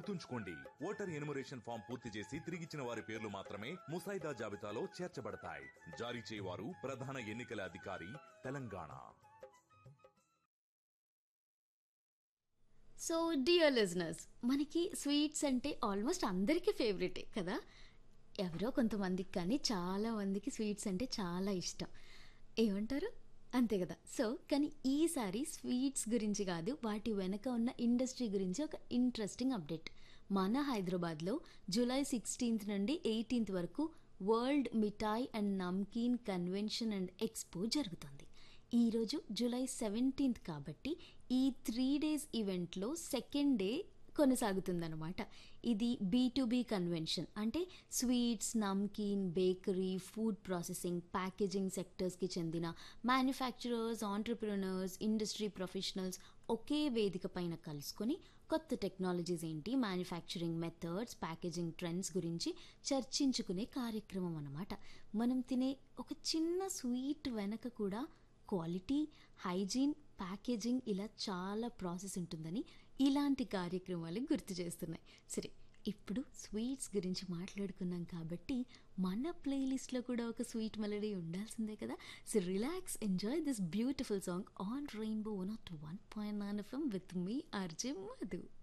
గుర్తుంచుకోండి voter enumeration form పూర్తి చేసి తిరిగిచ్చిన వారి పేర్లు మాత్రమే ముసాయిదా జాబితాలో చేర్చబడతాయి జారీ చేయవారు ప్రధాన ఎన్నికల అధికారి తెలంగాణ సో డియర్ లిజనర్స్ మనకి స్వీట్స్ అంటే ఆల్మోస్ట్ అందరికీ ఫేవరెటే కదా ఎవరో కొంతమందికి కానీ చాలా మందికి స్వీట్స్ అంటే చాలా ఇష్టం ఏమంటారు అంతే కదా సో కానీ ఈసారి స్వీట్స్ గురించి కాదు వాటి వెనక ఉన్న ఇండస్ట్రీ గురించి ఒక ఇంట్రెస్టింగ్ అప్డేట్ మన హైదరాబాద్లో జూలై సిక్స్టీన్త్ నుండి ఎయిటీన్త్ వరకు world mithai and namkeen convention and expo జరుగుతుంది ఈరోజు జూలై సెవెంటీన్త్ కాబట్టి ఈ త్రీ డేస్ ఈవెంట్లో సెకండ్ డే కొనసాగుతుందన్నమాట ఇది బీ టు బీ కన్వెన్షన్ అంటే sweets namkeen bakery food processing packaging సెక్టర్స్కి చెందిన మ్యానుఫ్యాక్చరర్స్ ఆంటర్ప్రినర్స్ ఇండస్ట్రీ ప్రొఫెషనల్స్ ఒకే వేదిక పైన కలుసుకొని కొత్త టెక్నాలజీస్ ఏంటి మ్యానుఫ్యాక్చరింగ్ మెథడ్స్ ప్యాకేజింగ్ ట్రెండ్స్ గురించి చర్చించుకునే కార్యక్రమం అన్నమాట మనం తినే ఒక చిన్న స్వీట్ వెనక కూడా క్వాలిటీ హైజీన్ ప్యాకేజింగ్ ఇలా చాలా ప్రాసెస్ ఉంటుందని ఇలాంటి కార్యక్రమాలు గుర్తు చేస్తున్నాయి సరే ఇప్పుడు స్వీట్స్ గురించి మాట్లాడుకున్నాం కాబట్టి మన ప్లేలిస్ట్లో కూడా ఒక స్వీట్ మెలడీ ఉండాల్సిందే కదా so relax enjoy this beautiful song on Rainbow one at one point nine FM with me RJ Madhu